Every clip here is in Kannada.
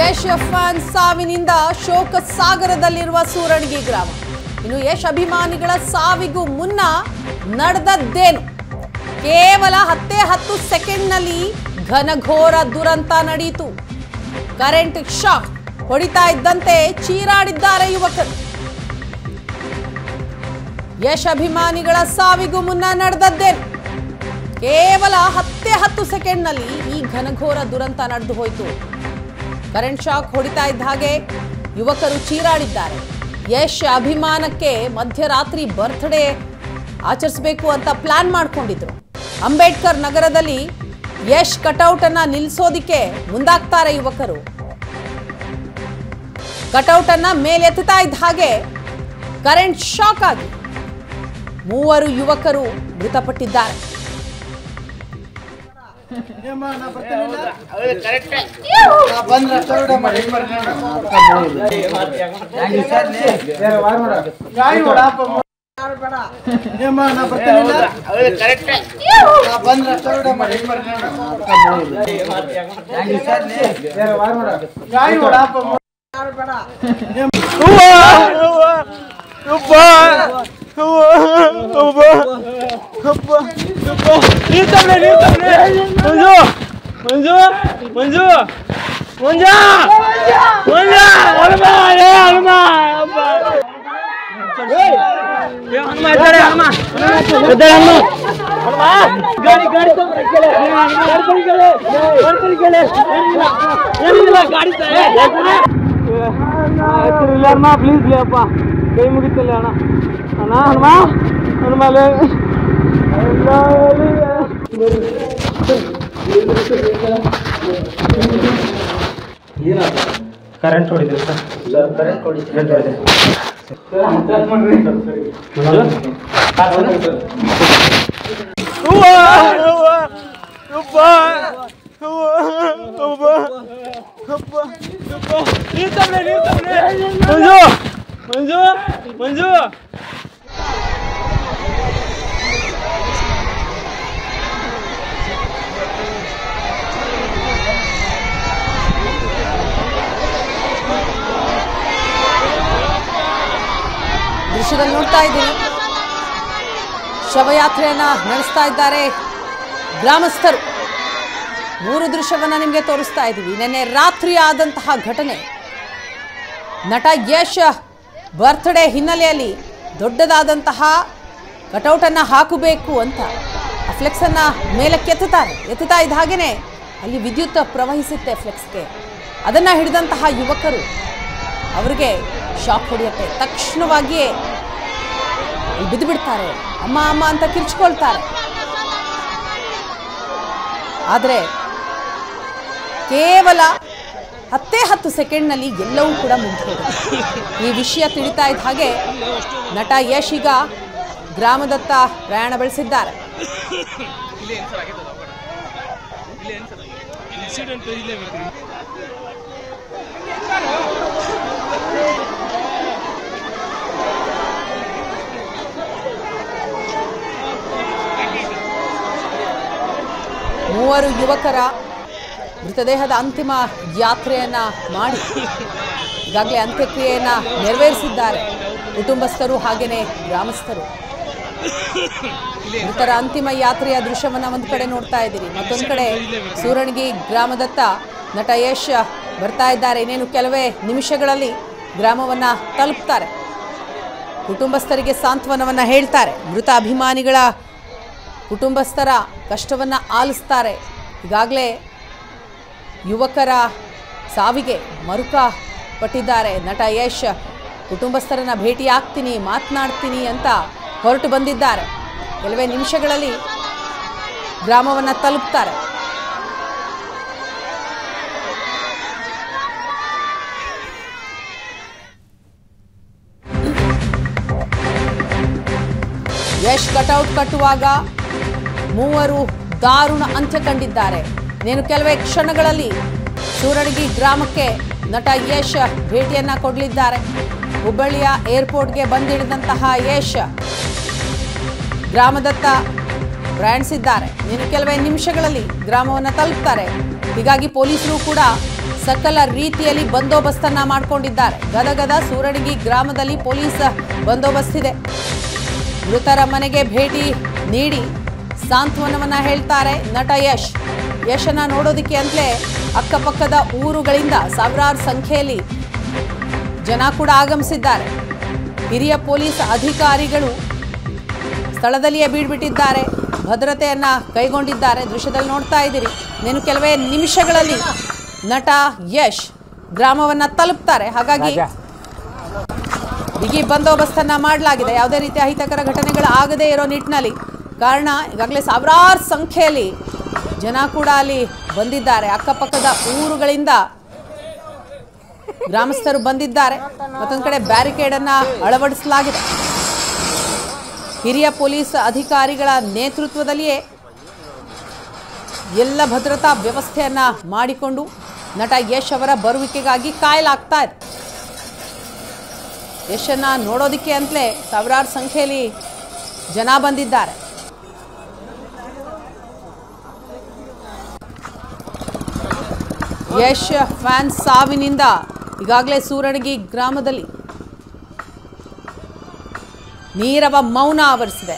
ಯಶ್ ಅಫ್ಫಾನ್ ಸಾವಿನಿಂದ ಶೋಕ ಸಾಗರದಲ್ಲಿರುವ ಸೂರಣಗಿ ಗ್ರಾಮ ಇನ್ನು ಯಶ್ ಅಭಿಮಾನಿಗಳ ಸಾವಿಗೂ ಮುನ್ನ ನಡೆದದ್ದೇನು ಕೇವಲ ಹತ್ತೇ ಹತ್ತು ಸೆಕೆಂಡ್ನಲ್ಲಿ ಘನಘೋರ ದುರಂತ ನಡೆಯಿತು ಕರೆಂಟ್ ಶಾಕ್ ಹೊಡಿತಾ ಇದ್ದಂತೆ ಚೀರಾಡಿದ್ದಾರೆ ಯುವಕರು ಯಶ್ ಅಭಿಮಾನಿಗಳ ಸಾವಿಗೂ ಮುನ್ನ ನಡೆದದ್ದೇನು ಕೇವಲ ಹತ್ತೇ ಹತ್ತು ಸೆಕೆಂಡ್ನಲ್ಲಿ ಈ ಘನಘೋರ ದುರಂತ ನಡೆದು ಹೋಯಿತು ಕರೆಂಟ್ ಶಾಕ್ ಹೊಡಿತಾ ಇದ್ದ ಹಾಗೆ ಯುವಕರು ಚೀರಾಡಿದ್ದಾರೆ ಯಶ್ ಅಭಿಮಾನಕ್ಕೆ ಮಧ್ಯರಾತ್ರಿ ಬರ್ತ್ಡೇ ಆಚರಿಸಬೇಕು ಅಂತ ಪ್ಲಾನ್ ಮಾಡ್ಕೊಂಡಿದ್ರು ಅಂಬೇಡ್ಕರ್ ನಗರದಲ್ಲಿ ಯಶ್ ಕಟೌಟ್ ಅನ್ನ ನಿಲ್ಲಿಸೋದಿಕ್ಕೆ ಮುಂದಾಗ್ತಾರೆ ಯುವಕರು ಕಟೌಟ್ ಅನ್ನ ಮೇಲೆತ್ತುತ್ತಾ ಇದ್ದ ಹಾಗೆ ಕರೆಂಟ್ ಶಾಕ್ ಆಗಿ ಮೂವರು ಯುವಕರು ಮೃತಪಟ್ಟಿದ್ದಾರೆ ಬಂದ್ರೆ ಅಷ್ಟೇ ಬಿಡ ಮಾಡಿ. ಬೇರೆ ವಾರ ಮಾಡ. ಗಾಡಿ ಹೊಡಪ್ಪ ಮೊ- ಏಮ್ಮ, ನಾ ಬರ್ತೀನಿಲ್ಲ? ನಾ ಬಂದ್ರೆ ಅಷ್ಟೇ ಬಿಡ ಮಾಡಿ. ಬೇರೆ ವಾರ ಮಾಡ. ಗಾಡಿ ಹೊಡಪ್ಪ ಮೊ- ಮಂಜು ಮಂಜು ಮಂಜು ಮಂಜ ಮಂಜ ಹನುಮ ಏ ಹನುಮ ಅಪ್ಪ. ಏ ಹನುಮ ಇದ್ದಾರೆ ಹನುಮ ಇದ್ದಾರೆ ಹನುಮ ಹನುಮ ಗಾಡಿ ಗಾಡಿ ತಗೊಂಡು ಕೆಳ ಗಾಡಿ ತಗೊಂಡು ಕೆಳ ಗಾಡಿ ತಗೊಂಡು ಕೆಳ ಏನಿಲ್ಲ ಗಾಡಿ ಇಲ್ಲ ಅಣ್ಣ ಪ್ಲೀಸ್ ಲೇ ಅಪ್ಪ ಕೈ ಮುಗಿತಿಲ್ಲ ಅಣ್ಣ ಅಣ್ಣ ಹನುಮ ಹನುಮ ಲೇ ಕರೆಂಟ್ ಹೊಡಿದ್ರಿ ಸರ್ ಕರೆಂಟ್ ಹೊಡಿದ್ರಿ ಮಂಜು ಮಂಜು ಮಂಜು ದೃಶ್ಯದಲ್ಲಿ ನೋಡ್ತಾ ಇದ್ದೀವಿ ಶವಯಾತ್ರೆಯನ್ನ ನಡೆಸ್ತಾ ಇದ್ದಾರೆ ಗ್ರಾಮಸ್ಥರು ಮೂರು ದೃಶ್ಯವನ್ನ ನಿಮಗೆ ತೋರಿಸ್ತಾ ಇದ್ದೀವಿ ನಿನ್ನೆ ರಾತ್ರಿ ಆದಂತಹ ಘಟನೆ ನಟ ಯಶ್ ಬರ್ತ್ಡೇ ಹಿನ್ನೆಲೆಯಲ್ಲಿ ದೊಡ್ಡದಾದಂತಹ ಕಟೌಟನ್ನು ಹಾಕಬೇಕು ಅಂತ ಆ ಫ್ಲೆಕ್ಸನ್ನು ಮೇಲಕ್ಕೆ ಎತ್ತುತ್ತಾರೆ ಎತ್ತುತ್ತಾ ಇದ್ದ ಹಾಗೇನೆ ಅಲ್ಲಿ ವಿದ್ಯುತ್ ಪ್ರವಹಿಸುತ್ತೆ ಫ್ಲೆಕ್ಸ್ಗೆ ಅದನ್ನು ಹಿಡಿದಂತಹ ಯುವಕರು ಅವರಿಗೆ ಶಾಕ್ ಹೊಡೆಯುತ್ತೆ ತಕ್ಷಣವಾಗಿಯೇ ಅಲ್ಲಿ ಬಿದ್ದು ಬಿಡ್ತಾರೆ ಅಮ್ಮ ಅಮ್ಮ ಅಂತ ಕಿರ್ಚ್ಕೊಳ್ತಾರೆ ಆದರೆ ಕೇವಲ ಹತ್ತೇ ಹತ್ತು ಸೆಕೆಂಡ್ನಲ್ಲಿ ಎಲ್ಲವೂ ಕೂಡ ಮುಗಿದೋಗುತ್ತೆ ಈ ವಿಷಯ ತಿಳಿತಾ ಇದ್ದ ಹಾಗೆ ನಟ ಯಶ್ ಈಗ ಗ್ರಾಮದತ್ತ ಪ್ರಯಾಣ ಬೆಳೆಸಿದ್ದಾರೆ ಮೂವರು ಯುವಕರ ಮೃತದೇಹದ ಅಂತಿಮ ಯಾತ್ರೆಯನ್ನ ಮಾಡಿ ಈಗಾಗಲೇ ಅಂತ್ಯಕ್ರಿಯೆಯನ್ನ ನೆರವೇರಿಸಿದ್ದಾರೆ ಕುಟುಂಬಸ್ಥರು ಹಾಗೇನೆ ಗ್ರಾಮಸ್ಥರು ಮೃತರ ಅಂತಿಮ ಯಾತ್ರೆಯ ದೃಶ್ಯವನ್ನ ಒಂದು ಕಡೆ ನೋಡ್ತಾ ಇದ್ದೀರಿ ಮತ್ತೊಂದು ಕಡೆ ಸೂರಣಗಿ ಗ್ರಾಮದತ್ತ ನಟ ಯಶ್ ಬರ್ತಾ ಇದ್ದಾರೆ ಇನ್ನೇನು ಕೆಲವೇ ನಿಮಿಷಗಳಲ್ಲಿ ಗ್ರಾಮವನ್ನ ತಲುಪ್ತಾರೆ ಕುಟುಂಬಸ್ಥರಿಗೆ ಸಾಂತ್ವನವನ್ನ ಹೇಳ್ತಾರೆ ಮೃತ ಅಭಿಮಾನಿಗಳ ಕುಟುಂಬಸ್ಥರ ಕಷ್ಟವನ್ನು ಆಲಿಸ್ತಾರೆ ಈಗಾಗಲೇ ಯುವಕರ ಸಾವಿಗೆ ಮರುಕ ಪಟ್ಟಿದ್ದಾರೆ ನಟ ಯಶ್ ಕುಟುಂಬಸ್ಥರನ್ನ ಭೇಟಿ ಆಗ್ತೀನಿ ಮಾತನಾಡ್ತೀನಿ ಅಂತ ಹೊರಟು ಬಂದಿದ್ದಾರೆ ಕೆಲವೇ ನಿಮಿಷಗಳಲ್ಲಿ ಗ್ರಾಮವನ್ನು ತಲುಪ್ತಾರೆ ಯಶ್ ಕಟೌಟ್ ಕಟ್ಟುವಾಗ ಮೂವರು ದಾರುಣ ಅಂತ್ಯ ಕಂಡಿದ್ದಾರೆ ನೇನು ಕೆಲವೇ ಕ್ಷಣಗಳಲ್ಲಿ ಸೂರಣಗಿ ಗ್ರಾಮಕ್ಕೆ ನಟ ಯಶ್ ಭೇಟಿಯನ್ನ ಕೊಡಲಿದ್ದಾರೆ ಹುಬ್ಬಳ್ಳಿಯ ಏರ್ಪೋರ್ಟ್ಗೆ ಬಂದಿಳಿದಂತಹ ಯಶ್ ಗ್ರಾಮದತ್ತ ಪ್ರಯಾಣಿಸಿದ್ದಾರೆ ಇನ್ನು ಕೆಲವೇ ನಿಮಿಷಗಳಲ್ಲಿ ಗ್ರಾಮವನ್ನು ತಲುಪ್ತಾರೆ ಹೀಗಾಗಿ ಪೊಲೀಸರು ಕೂಡ ಸಕಲ ರೀತಿಯಲ್ಲಿ ಬಂದೋಬಸ್ತನ್ನ ಮಾಡಿಕೊಂಡಿದ್ದಾರೆ ಗದಗದ ಸೂರಣಿಗಿ ಗ್ರಾಮದಲ್ಲಿ ಪೊಲೀಸ್ ಬಂದೋಬಸ್ತ್ ಇದೆ ಮೃತರ ಮನೆಗೆ ಭೇಟಿ ನೀಡಿ ಸಾಂತ್ವನವನ್ನ ಹೇಳ್ತಾರೆ ನಟ ಯಶ್ ಯಶನ ನೋಡೋದಕ್ಕೆ ಅಂತಲೇ ಅಕ್ಕಪಕ್ಕದ ಊರುಗಳಿಂದ ಸಾವಿರಾರು ಸಂಖ್ಯೆಯಲ್ಲಿ ಜನ ಕೂಡ ಆಗಮಿಸಿದ್ದಾರೆ ಹಿರಿಯ ಪೊಲೀಸ್ ಅಧಿಕಾರಿಗಳು ಸ್ಥಳದಲ್ಲಿಯೇ ಬೀಡ್ಬಿಟ್ಟಿದ್ದಾರೆ ಭದ್ರತೆಯನ್ನ ಕೈಗೊಂಡಿದ್ದಾರೆ ದೃಶ್ಯದಲ್ಲಿ ನೋಡ್ತಾ ಇದ್ದೀರಿ ನೀನು ಕೆಲವೇ ನಿಮಿಷಗಳಲ್ಲಿ ನಟ ಯಶ್ ಗ್ರಾಮವನ್ನ ತಲುಪ್ತಾರೆ ಹಾಗಾಗಿ ಬಿಗಿ ಬಂದೋಬಸ್ತನ್ನ ಮಾಡಲಾಗಿದೆ ಯಾವುದೇ ರೀತಿಯ ಅಹಿತಕರ ಘಟನೆಗಳು ಆಗದೇ ಇರೋ ನಿಟ್ಟಿನಲ್ಲಿ ಕಾರಣ ಈಗಾಗಲೇ ಸಾವಿರಾರು ಸಂಖ್ಯೆಯಲ್ಲಿ ಜನ ಕೂಡ ಅಲ್ಲಿ ಬಂದಿದ್ದಾರೆ ಅಕ್ಕಪಕ್ಕದ ಊರುಗಳಿಂದ ಗ್ರಾಮಸ್ಥರು ಬಂದಿದ್ದಾರೆ ಮತ್ತೊಂದು ಕಡೆ ಬ್ಯಾರಿಕೇಡ್ ಅನ್ನ ಅಳವಡಿಸಲಾಗಿದೆ ಹಿರಿಯ ಪೊಲೀಸ್ ಅಧಿಕಾರಿಗಳ ನೇತೃತ್ವದಲ್ಲಿಯೇ ಎಲ್ಲ ಭದ್ರತಾ ವ್ಯವಸ್ಥೆಯನ್ನ ಮಾಡಿಕೊಂಡು ನಟ ಯಶ್ ಅವರ ಬರುವಿಕೆಗಾಗಿ ಕಾಯಲಾಗ್ತಾ ಇದೆ ಯಶನ್ನ ನೋಡೋದಕ್ಕೆ ಅಂತಲೇ ಸಾವಿರಾರು ಸಂಖ್ಯೆಯಲ್ಲಿ ಜನ ಬಂದಿದ್ದಾರೆ ಯಶ್ ಫ್ಯಾನ್ಸ್ ಸಾವಿನಿಂದ ಈಗಾಗಲೇ ಸೂರಣಗಿ ಗ್ರಾಮದಲ್ಲಿ ನೀರವ ಮೌನ ಆವರಿಸಿದೆ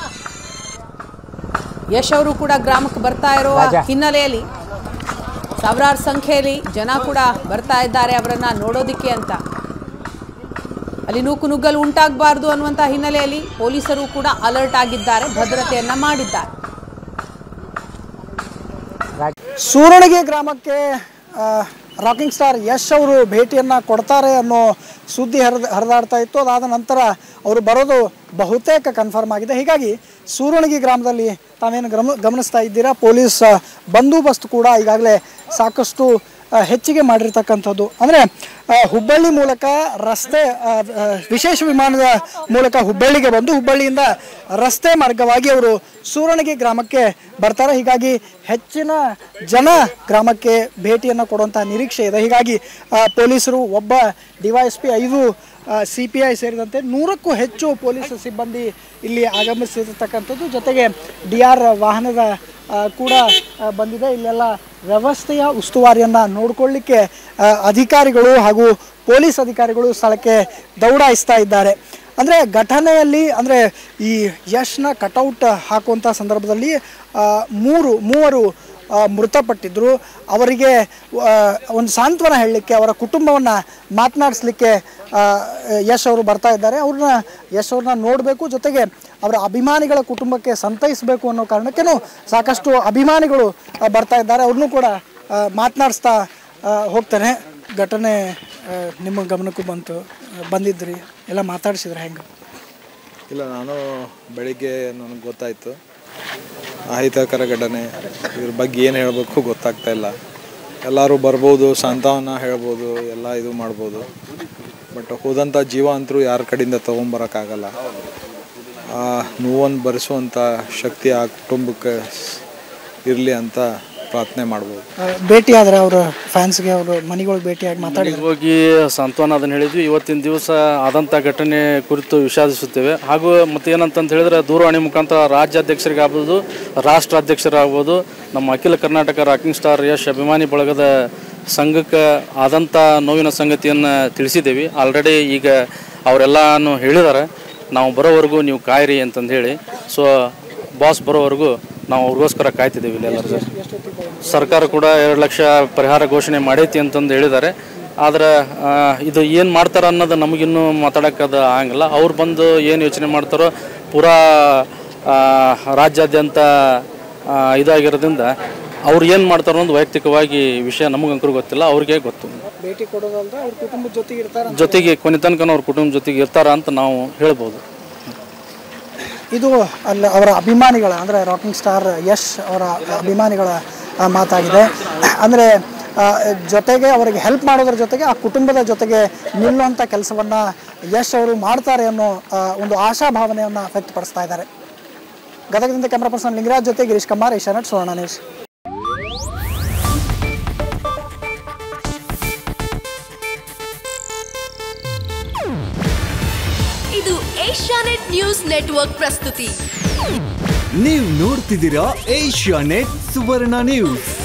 ಯಶ್ ಅವರು ಕೂಡ ಗ್ರಾಮಕ್ಕೆ ಬರ್ತಾ ಇರುವ ಹಿನ್ನೆಲೆಯಲ್ಲಿ ಸಾವಿರಾರು ಸಂಖ್ಯೆಯಲ್ಲಿ ಜನ ಕೂಡ ಬರ್ತಾ ಇದ್ದಾರೆ ಅವರನ್ನ ನೋಡೋದಿಕ್ಕೆ ಅಂತ ಅಲ್ಲಿ ನೂಕು ನುಗ್ಗಲು ಉಂಟಾಗಬಾರ್ದು ಅನ್ನುವಂಥ ಹಿನ್ನೆಲೆಯಲ್ಲಿ ಪೊಲೀಸರು ಕೂಡ ಅಲರ್ಟ್ ಆಗಿದ್ದಾರೆ ಭದ್ರತೆಯನ್ನ ಮಾಡಿದ್ದಾರೆ ಸೂರಣಗಿ ಗ್ರಾಮಕ್ಕೆ ಆ, ರಾಕಿಂಗ್ ಸ್ಟಾರ್ ಯಶ್ ಅವರು ಭೇಟಿಯನ್ನು ಕೊಡ್ತಾರೆ ಅನ್ನೋ ಸುದ್ದಿ ಹರಿದ ಹರಿದಾಡ್ತಾ ಇತ್ತು ಅದಾದ ನಂತರ ಅವರು ಬರೋದು ಬಹುತೇಕ ಕನ್ಫರ್ಮ್ ಆಗಿದೆ ಹೀಗಾಗಿ ಸೂರಣಗಿ ಗ್ರಾಮದಲ್ಲಿ ತಾವೇನು ಗಮ ಗಮನಿಸ್ತಾ ಇದ್ದೀರಾ ಪೊಲೀಸ್ ಆ, ಬಂದೋಬಸ್ತ್ ಕೂಡ ಈಗಾಗಲೇ ಸಾಕಷ್ಟು ಆ, ಹೆಚ್ಚಿಗೆ ಮಾಡಿರ್ತಕ್ಕಂಥದ್ದು ಅಂದರೆ ಹುಬ್ಬಳ್ಳಿ ಮೂಲಕ ರಸ್ತೆ ಆ, ಆ, ವಿಶೇಷ ವಿಮಾನದ ಮೂಲಕ ಹುಬ್ಬಳ್ಳಿಗೆ ಬಂದು ಹುಬ್ಬಳ್ಳಿಯಿಂದ ರಸ್ತೆ ಮಾರ್ಗವಾಗಿ ಅವರು ಸೂರಣಗಿ ಗ್ರಾಮಕ್ಕೆ ಬರ್ತಾರೆ ಹೀಗಾಗಿ ಹೆಚ್ಚಿನ ಜನ ಗ್ರಾಮಕ್ಕೆ ಭೇಟಿಯನ್ನು ಕೊಡುವಂಥ ನಿರೀಕ್ಷೆ ಇದೆ ಹೀಗಾಗಿ ಆ, ಪೊಲೀಸರು ಒಬ್ಬ ಡಿವೈಎಸ್ ಪಿ ಐದು ಸಿ ಪಿ ಐ ಸೇರಿದಂತೆ ನೂರಕ್ಕೂ ಹೆಚ್ಚು ಪೊಲೀಸ್ ಸಿಬ್ಬಂದಿ ಇಲ್ಲಿ ಆಗಮಿಸಿರ್ತಕ್ಕಂಥದ್ದು ಜೊತೆಗೆ ಡಿ ಆರ್ ವಾಹನದ ಆ, ಕೂಡ ಆ, ಬಂದಿದೆ ಇಲ್ಲೆಲ್ಲ ವ್ಯವಸ್ಥೆಯ ಉಸ್ತುವಾರಿಯನ್ನು ನೋಡಿಕೊಳ್ಳಿಕ್ಕೆ ಆ, ಅಧಿಕಾರಿಗಳು ಹಾಗೂ ಪೊಲೀಸ್ ಅಧಿಕಾರಿಗಳು ಸ್ಥಳಕ್ಕೆ ದೌಡಾಯಿಸ್ತಾ ಇದ್ದಾರೆ ಅಂದರೆ ಘಟನೆಯಲ್ಲಿ ಅಂದರೆ ಈ ಯಶ್ನ ಕಟೌಟ್ ಹಾಕುವಂಥ ಸಂದರ್ಭದಲ್ಲಿ ಆ, ಮೂರು ಮೂವರು ಆ, ಮೃತಪಟ್ಟಿದ್ದರು ಅವರಿಗೆ ಆ, ಒಂದು ಸಾಂತ್ವನ ಹೇಳಲಿಕ್ಕೆ ಅವರ ಕುಟುಂಬವನ್ನು ಮಾತನಾಡಿಸ್ಲಿಕ್ಕೆ ಆ, ಯಶ್ ಅವರು ಬರ್ತಾ ಇದ್ದಾರೆ ಅವ್ರನ್ನ ಯಶ್ ಅವ್ರನ್ನ ನೋಡಬೇಕು ಜೊತೆಗೆ ಅವರ ಅಭಿಮಾನಿಗಳ ಕುಟುಂಬಕ್ಕೆ ಸಂತೈಸಬೇಕು ಅನ್ನೋ ಕಾರಣಕ್ಕೇನು ಸಾಕಷ್ಟು ಅಭಿಮಾನಿಗಳು ಆ, ಬರ್ತಾ ಇದ್ದಾರೆ ಅವ್ರನ್ನೂ ಕೂಡ ಆ, ಮಾತನಾಡಿಸ್ತಾ ಆ, ಹೋಗ್ತಾನೆ ಘಟನೆ ಆ, ನಿಮ್ಮ ಗಮನಕ್ಕೂ ಬಂತು ಆ, ಬಂದಿದ್ರಿ ಎಲ್ಲ ಮಾತಾಡ್ಸಿದ್ರೆ ಹೆಂಗೆ ಇಲ್ಲ ನಾನು ಬೆಳಿಗ್ಗೆ ನನಗೆ ಗೊತ್ತಾಯಿತು ಅಹಿತಕರ ಘಟನೆ ಇದ್ರ ಬಗ್ಗೆ ಏನು ಹೇಳಬೇಕು ಗೊತ್ತಾಗ್ತಾ ಇಲ್ಲ ಎಲ್ಲರೂ ಬರ್ಬೋದು ಸಂತಾವನ ಹೇಳ್ಬೋದು ಎಲ್ಲ ಇದು ಮಾಡ್ಬೋದು ಬಟ್ ಹೋದಂಥ ಜೀವ ಅಂತರೂ ಯಾರ ಕಡೆಯಿಂದ ತೊಗೊಂಬರೋಕ್ಕಾಗಲ್ಲ ಆ ನೋವನ್ನು ಭರಿಸುವಂಥ ಶಕ್ತಿ ಆ ಕುಟುಂಬಕ್ಕೆ ಇರಲಿ ಅಂತ ಪ್ರಾರ್ಥನೆ ಮಾಡ್ಬೋದು ಆ, ಭೇಟಿ ಆದ್ರೆ ಅವರ ಫ್ಯಾನ್ಸ್ಗೆ ಅವರು ಮನೆಗಳಿಗೆ ಭೇಟಿಯಾಗಿ ಮಾತಾಡಿದ್ರು ಹೋಗಿ ಸಾಂತ್ವನ ಅದನ್ನು ಹೇಳಿದ್ವಿ ಇವತ್ತಿನ ದಿವಸ ಆದಂಥ ಘಟನೆ ಕುರಿತು ವಿಷಾದಿಸುತ್ತೇವೆ ಹಾಗೂ ಮತ್ತೆ ಏನಂತಂತ ಹೇಳಿದ್ರೆ ದೂರವಾಣಿ ಮುಖಾಂತರ ರಾಜ್ಯಾಧ್ಯಕ್ಷರಿಗಾಗ್ಬೋದು ರಾಷ್ಟ್ರಾಧ್ಯಕ್ಷರಾಗ್ಬೋದು ನಮ್ಮ ಅಖಿಲ ಕರ್ನಾಟಕ ರಾಕಿಂಗ್ ಸ್ಟಾರ್ ಯಶ್ ಅಭಿಮಾನಿ ಬಳಗದ ಸಂಘಕ್ಕೆ ಆದಂಥ ನೋವಿನ ಸಂಗತಿಯನ್ನು ತಿಳಿಸಿದ್ದೇವೆ ಆಲ್ರೆಡಿ ಈಗ ಅವರೆಲ್ಲನೂ ಹೇಳಿದ್ದಾರೆ ನಾವು ಬರೋವರೆಗೂ ನೀವು ಕಾಯಿರಿ ಅಂತಂದು ಹೇಳಿ ಸೊ ಬಾಸ್ ಬರೋವರೆಗೂ ನಾವು ಅವ್ರಿಗೋಸ್ಕರ ಕಾಯ್ತಿದ್ದೇವೆ ಇಲ್ಲೆಲ್ಲರೂ ಸರ್ ಸರ್ಕಾರ ಕೂಡ ಎರಡು ಲಕ್ಷ ಪರಿಹಾರ ಘೋಷಣೆ ಮಾಡೈತಿ ಅಂತಂದು ಹೇಳಿದ್ದಾರೆ ಆದ್ರೆ ಆ, ಇದು ಏನು ಮಾಡ್ತಾರ ಅನ್ನೋದು ನಮಗಿನ್ನೂ ಮಾತಾಡೋಕ್ಕದು ಆಗಂಗಿಲ್ಲ ಅವ್ರು ಬಂದು ಏನು ಯೋಚನೆ ಮಾಡ್ತಾರೋ ಪೂರಾ ಆ, ರಾಜ್ಯಾದ್ಯಂತ ಆ, ಇದಾಗಿರೋದ್ರಿಂದ ಅವ್ರು ಏನು ಮಾಡ್ತಾರೋ ಅನ್ನೋದು ವೈಯಕ್ತಿಕವಾಗಿ ವಿಷಯ ನಮಗಂಕರು ಗೊತ್ತಿಲ್ಲ ಅವ್ರಿಗೆ ಗೊತ್ತು ಭೇಟಿ ಕೊಡೋದಲ್ದೆ ಅವ್ರ ಕುಟುಂಬದ ಜೊತೆಗೆ ಇರ್ತಾರೆ ಜೊತೆಗೆ ಕೊನೆ ತನಕ ಅವ್ರ ಕುಟುಂಬ ಜೊತೆಗೆ ಇರ್ತಾರ ಅಂತ ನಾವು ಹೇಳ್ಬೋದು ಇದು ಅಲ್ಲಿ ಅವರ ಅಭಿಮಾನಿಗಳ ಅಂದರೆ ರಾಕಿಂಗ್ ಸ್ಟಾರ್ ಯಶ್ ಅವರ ಅಭಿಮಾನಿಗಳ ಆ, ಮಾತಾಗಿದೆ ಅಂದರೆ ಜೊತೆಗೆ ಅವರಿಗೆ ಹೆಲ್ಪ್ ಮಾಡೋದ್ರ ಜೊತೆಗೆ ಆ ಕುಟುಂಬದ ಜೊತೆಗೆ ನಿಲ್ಲುವಂಥ ಕೆಲಸವನ್ನು ಯಶ್ ಅವರು ಮಾಡ್ತಾರೆ ಅನ್ನೋ ಆ, ಒಂದು ಆಶಾಭಾವನೆಯನ್ನು ವ್ಯಕ್ತಪಡಿಸ್ತಾ ಇದ್ದಾರೆ ಗದಗದಿಂದ ಕ್ಯಾಮ್ರಾ ಪರ್ಸನ್ ಲಿಂಗರಾಜ್ ಜೊತೆ ಗಿರೀಶ್ ಕುಮಾರ್ ಏಷ್ಯಾನೆಟ್ ಸುವರ್ಣ ನ್ಯೂಸ್ ಇದು ಏಷ್ಯಾನೆಟ್ ನ್ಯೂಸ್ ನೆಟ್ವರ್ಕ್ ಪ್ರಸ್ತುತಿ ನೀವು ನೋಡ್ತಿದ್ದೀರಾ ಏಷ್ಯಾ ನೆಟ್ ಸುವರ್ಣ ನ್ಯೂಸ್